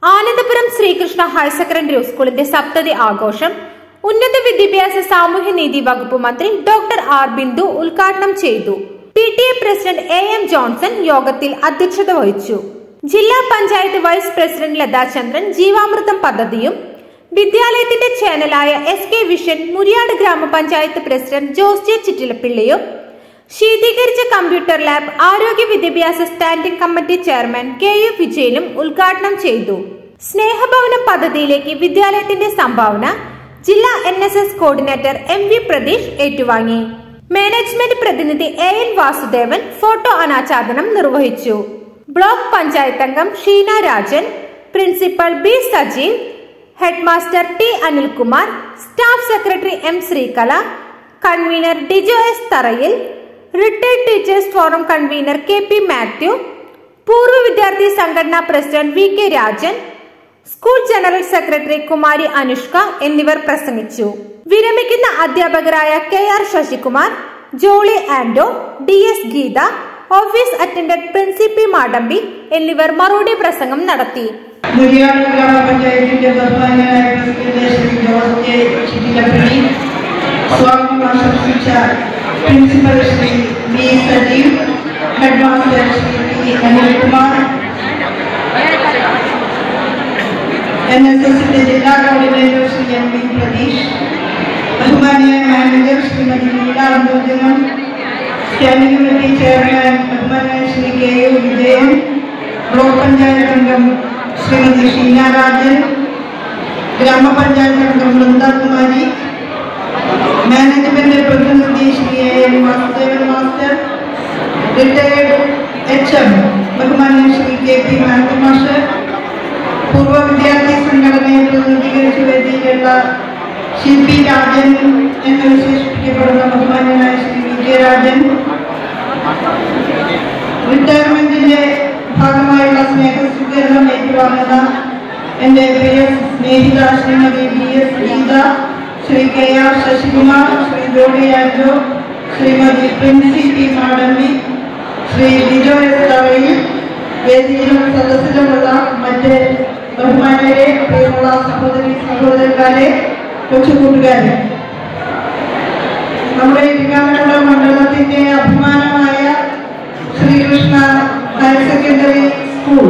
Anandapuram Sreekrishna higher secondary സ്കൂളിന്റെ സപ്തതി ആഘോഷം ഉന്നത വിദ്യാഭ്യാസ സാമൂഹ്യനീതി വകുപ്പ് മന്ത്രി ഡോക്ടർ ആർ ബിന്ദു ഉദ്ഘാടനം ചെയ്തു P T A president A M Johnson യോഗത്തിൽ അധ്യക്ഷത വഹിച്ചു ജില്ലാ പഞ്ചായത്ത് വൈസ് പ്രസിഡന്റ് ലതാചന്ദ്രൻ ജീവാമൃതം പദ്ധതിയും വിദ്യാലയത്തിന്റെ ചാനലായ S K vision Muriyad grama panchayat president Jose J ചിറ്റിലപ്പിള്ളിയും ശീതീകരിച്ച കമ്പ്യൂട്ടർ ലാബ് ആരോഗ്യ വിദ്യാഭ്യാസ standing committee chairman K U വിജയനും ഉദ്ഘാടനം ചെയ്തു സ്നേഹഭവനം പദ്ധതിയിലേക്ക് വിദ്യാലയത്തിന്റെ സംഭാവന ജില്ലാ N S S coordinator M V Pratheesh ഏറ്റുവാങ്ങി മാനേജ്മെന്റ് പ്രതിനിധി എ എൻ വാസുദേവൻ ഫോട്ടോ അനാച്ഛാദനം നിർവഹിച്ചു ബ്ലോക്ക് പഞ്ചായത്ത് അംഗം Sheena Rajan principal B Sajeev headmaster T Anilkumar staff secretary M Sreekala convener Dijo S Tharayil retired teachers forum convener K P Mathew പൂർവ്വ വിദ്യാർത്ഥി സംഘടനാ president V K Rajan school general secretary Kumari Anushka എന്നിവർ പ്രസംഗിച്ചു വിരമിക്കുന്ന അധ്യാപകരായ K R Sasikumar Jolly Ando D S Geetha office attendant Princy P Madambi എന്നിവർ മറുപടി പ്രസംഗം നടത്തി മുരിയാട് ഗ്രാമപഞ്ചായത്തിന്റെ ബഹുമാനായ പ്രസിഡന്റ് ശ്രീ ജോസ് കെ ചിറ്റിലപ്പള്ളി സ്വാഗതം ആശംസിച്ച principal Shri V Sajeev headmaster Shri P Anilkumar N S എസിന്റെ ജില്ലാ coordinator Shri M V Pratheesh ബഹുമാനിയായ manager Shrimathi Leela Antharjanam standing committee chairman ബഹുമാനായ Shri K U Vijayan block panchayat അംഗം ശ്രീമതി ഷീന രാജൻ ഗ്രാമപഞ്ചായത്ത് അംഗം വൃന്ദകുമാരി മാനേജ്മെന്റ് പ്രതിനിധി Shri A M Vasudevan master retired H M ബഹുമാന്യ Shri K P Mathew master പൂർവ്വ വിദ്യാർത്ഥി സംഘടനയെ പ്രതിനിധീകരിച്ച് വേദിയിലുള്ള സി പി രാജൻ എന്ന് വിശേഷിപ്പിക്കപ്പെടുന്ന ബഹുമാന്യനായ ശ്രീ വി കെ രാജൻ റിട്ടയർമെന്റിന്റെ ഭാഗമായുള്ള സ്നേഹസ്വീകരണം ഏറ്റുവാങ്ങുന്ന എൻ്റെ പ്രിയ സ്നേഹിത Shrimathi B S Geetha Shri K R Sasikumar Shri Jodi Ando Shrimathi Princy P Madambi Shri Lijo S Tharayil വേദിയിലും സദസ്സിലുമുള്ള മറ്റ് ബഹുമാനരെ പ്രിയമുള്ള സഹോദരി സഹോദരന്മാരെ കൊച്ചുകൂട്ടുകാരെ നമ്മുടെ ഇരിക്കാനുള്ള മണ്ഡലത്തിന്റെ അഭിമാനമായ ശ്രീകൃഷ്ണ ഹയർ സെക്കൻഡറി സ്കൂൾ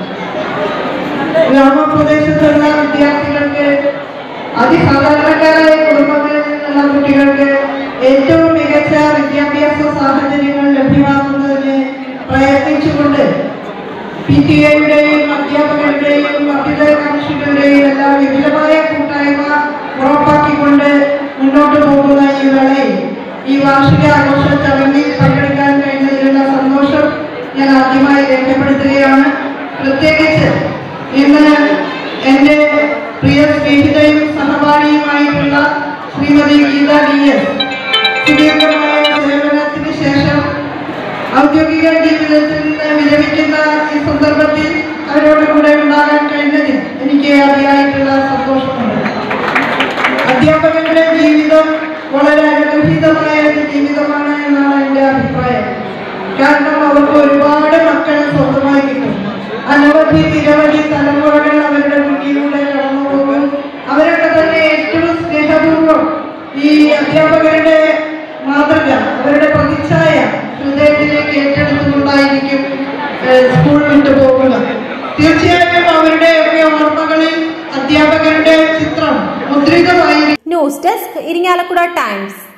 ഗ്രാമപ്രദേശത്തുള്ള വിദ്യാർത്ഥികൾക്ക് അതിസാധാരണക്കാരായ കുടുംബങ്ങളിൽ നിന്നുള്ള കുട്ടികൾക്ക് ഏറ്റവും മികച്ച വിദ്യാഭ്യാസ സാഹചര്യങ്ങൾ ലഭ്യമാക്കുന്നതിന് പ്രയത്നിച്ചുകൊണ്ട് പി ടി എയുടെയും അധ്യാപകരുടെയും അഭ്യുദയകാംക്ഷികളുടെയും എല്ലാം വിപുലമായ കൂട്ടായ്മ ഉറപ്പാക്കിക്കൊണ്ട് മുന്നോട്ട് പോകുന്ന ഈ വേളയിൽ ഈ വാർഷിക ആഘോഷ ചടങ്ങിൽ പങ്കെടുക്കാൻ കഴിഞ്ഞതിലുള്ള സന്തോഷം ഞാൻ ആദ്യമായി രേഖപ്പെടുത്തുകയാണ് പ്രത്യേകിച്ച് ഇന്ന് എൻ്റെ പ്രിയ സ്നേഹിതയും സഹപാഠിയുമായിട്ടുള്ള ശ്രീമതി ഗീത ഡി എസ് സുദീർഘമായ സേവനത്തിന് ശേഷം ഔദ്യോഗിക ജീവിതത്തിൽ നിന്ന് വിരമിക്കുന്ന ഈ സന്ദർഭത്തിൽ അവരോട് കൂടെ ഉണ്ടാകാൻ കഴിഞ്ഞതിൽ എനിക്ക് അതിയായിട്ടുള്ള സന്തോഷമുണ്ട് അധ്യാപകരുടെ ജീവിതം വളരെ അനുഗ്രഹീതമായ ഒരു ജീവിതമാണ് എന്നാണ് എൻ്റെ അഭിപ്രായം കാരണം അവർക്ക് ഒരുപാട് മക്കളെ സ്വന്തമായി കിട്ടും അനവധി നിരവധി തലമുറകൾ അവരുടെ മുന്നിലൂടെ കടന്നു പോകും അവരൊക്കെ തന്നെ ഏറ്റവും സ്നേഹപൂർവ്വം ഈ അധ്യാപകരുടെ മാതൃക അവരുടെ പ്രതിച്ഛായ ഹൃദയത്തിലേക്ക് ഏറ്റെടുത്തുകൊണ്ടായിരിക്കും ഏഹ്, സ്കൂൾ വിട്ടു പോകുന്നത് തീർച്ചയായും അവരുടെയൊക്കെ ഓർമ്മകളിൽ അധ്യാപകരുടെ ചിത്രം മുദ്രിതമായിരിക്കും ന്യൂസ് ഡെസ്ക് ഇരിങ്ങാലക്കുട ടൈംസ്